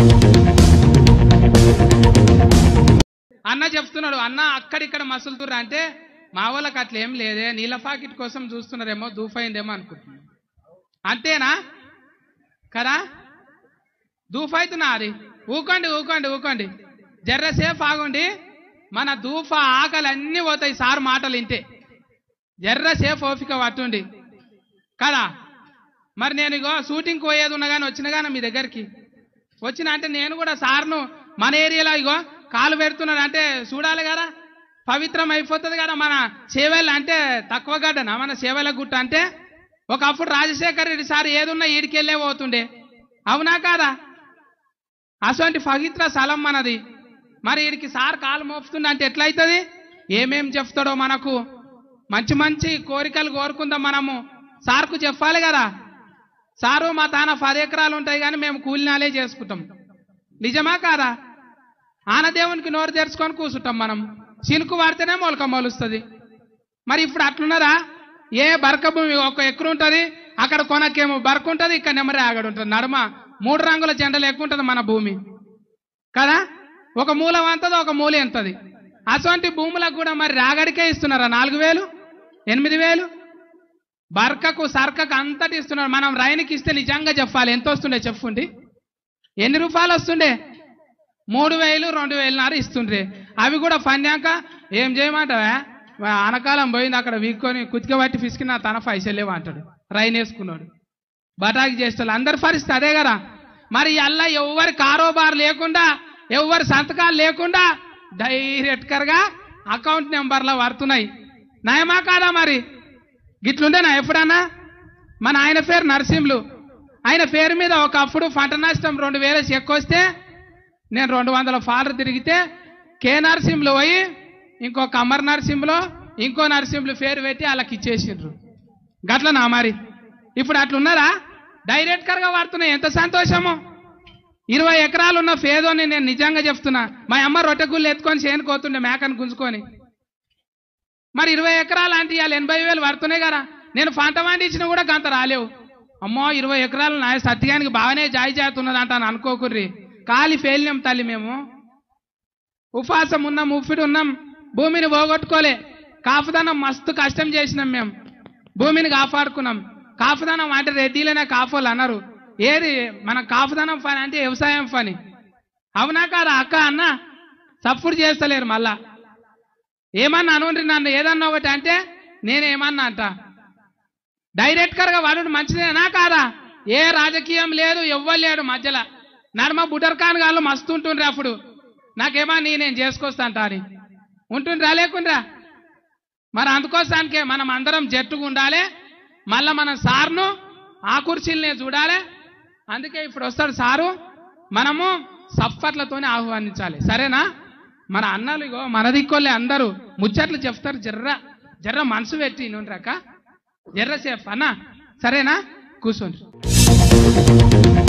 అన్న చెప్తున్నాడు అన్న అక్కడిక్కడ మసులుతుర్రా అంటే మా వాళ్ళకి అట్లా ఏం లేదే నీళ్ళ పాకెట్ కోసం చూస్తున్నారేమో దూఫైందేమో అనుకుంటున్నాను అంతేనా కదా దూఫైతున్నా అది ఊకోండి ఊకోండి ఊకోండి జర్రసేపు ఆగండి మన దూఫ ఆకలి అన్నీ పోతాయి సార్ మాటలు ఇంటే జర్రసేపు ఓపిక పట్టుండి కదా మరి నేను ఇగో షూటింగ్ పోయేది ఉన్నా కానీ వచ్చిన కానీ మీ దగ్గరికి వచ్చిన అంటే నేను కూడా సార్ను మన ఏరియాలో ఇగో కాలు పెడుతున్నాడు అంటే చూడాలి కదా పవిత్రం అయిపోతుంది కదా మన సేవలు అంటే తక్కువ గడ్డనా మన సేవల గుట్ట అంటే ఒకప్పుడు రాజశేఖర్ రెడ్డి సార్ ఏదున్నా ఈడికెళ్ళే పోతుండే అవునా కాదా అటువంటి పవిత్ర స్థలం మనది మరి వీడికి సార్ కాలు మోపుతుండ అంటే ఎట్లయితుంది ఏమేం చెప్తాడో మనకు మంచి మంచి కోరికలు కోరుకుందాం మనము సార్కు చెప్పాలి కదా సారు మా తాన పది ఎకరాలు ఉంటాయి కానీ మేము కూలినాలే చేసుకుంటాం నిజమా కాదా ఆనదేవునికి నోరు తెరుచుకొని కూర్చుంటాం మనం చినుకు వాడితేనే మొలక మొలుస్తుంది మరి ఇప్పుడు అట్లున్నారా ఏ బరక భూమి ఒక ఎకరు ఉంటుంది అక్కడ కొనకేమో బరక ఉంటుంది ఇక్కడ నెమరే ఆగడు ఉంటుంది నడుమ మూడు రంగుల జెండలు ఎక్కువ ఉంటుంది మన భూమి కదా ఒక మూల అంతది ఒక మూల ఎంతది అటువంటి భూములకు కూడా మరి రాగడికే ఇస్తున్నారా నాలుగు వేలు ఎనిమిది వేలు బర్కకు సర్కకు అంతటి ఇస్తున్నారు మనం రైన్కి ఇస్తే నిజంగా చెప్పాలి ఎంత వస్తుండే చెప్పుండి ఎన్ని రూపాయలు వస్తుండే మూడు వేలు రెండు వేలున్నర ఇస్తుండ్రే అవి కూడా పన్నాక ఏం చేయమంటావా వా- ఆనకాలం పోయింది అక్కడ వీక్కొని కుతిక పట్టి పిసికి నా తన పైసలు లేవు అంటాడు రైన్ వేసుకున్నాడు బటాకి చేస్తారు అందరి పరిస్థితి అదే కదా మరి అల్లా ఎవరి కారోబార్ లేకుండా ఎవరి సంతకాలు లేకుండా డైరెక్ట్గా అకౌంట్ నెంబర్లో పడుతున్నాయి నయమా కాదా మరి గిట్లుండేనా ఎప్పుడన్నా మన ఆయన పేరు నరసింహులు ఆయన పేరు మీద ఒకప్పుడు పంట నష్టం రెండు వేల చెక్ వస్తే నేను రెండు వందల ఫాలర్ తిరిగితే కే నరసింహులు పోయి ఇంకో కమర్ నరసింహులు ఇంకో నరసింహులు పేరు పెట్టి వాళ్ళకి ఇచ్చేసిండ్రు గట్లనా మరి ఇప్పుడు అట్లున్నారా డైరెక్ట్ గా వాడుతున్నాయి ఎంత సంతోషము ఇరవై ఎకరాలు ఉన్న ఫేదోని నేను నిజంగా చెప్తున్నా మా అమ్మ రొట్టెగుళ్ళు ఎత్తుకొని చేయను కోతుండే మేకను గుంజుకొని మరి ఇరవై ఎకరాలు అంటే ఇవాళ ఎనభై వేలు పడుతున్నాయి కదా నేను పంట పండించినా కూడా గంత రాలేవు అమ్మో ఇరవై ఎకరాలు నా సత్యానికి బాగానే జాయి చేస్తున్నది అంటాను అనుకోకుర్రి కాలి ఫెయిల్యం తల్లి మేము ఉపాసం ఉన్నాం ఉప్పిడి ఉన్నాం భూమిని పోగొట్టుకోలే కాపుదనం మస్తు కష్టం చేసినాం మేము భూమిని కాపాడుకున్నాం కాపుదనం అంటే రెడ్డిలోనే కాపోలు అన్నారు ఏది మన కాపుదనం పని అంటే వ్యవసాయం పని అవునా కాదా అక్క అన్న సప్పుడు చేస్తలేరు మళ్ళా ఏమన్నా అనుండ్రి నన్ను ఏదన్నా ఒకటి అంటే నేనేమన్నా అంట డైరెక్ట్ గా వాడు మంచిదేనా కాదా ఏ రాజకీయం లేదు ఎవ్వరు లేడు మధ్యలో నడమ బుటర్ ఖాన్ గాళ్ళు మస్తు ఉంటుండ్రి అప్పుడు నాకేమో నీ నేను చేసుకొస్తాంట అని ఉంటుండ్రా లేకుండ్రా మరి అందుకోసానికే మనం అందరం జట్టుగా ఉండాలి మళ్ళా మన సార్ను ఆ కుర్చీలనే చూడాలి అందుకే ఇప్పుడు వస్తాడు సారు మనము సప్పట్లతోనే ఆహ్వానించాలి సరేనా మన అన్నలు ఇగో మన దిక్కోళ్ళే అందరూ ముచ్చట్లు చెప్తారు జర్ర జర్ర మనసు పెట్టి నుండ్రాక జర్ర సేఫ్ అన్న సరేనా కూర్చోండి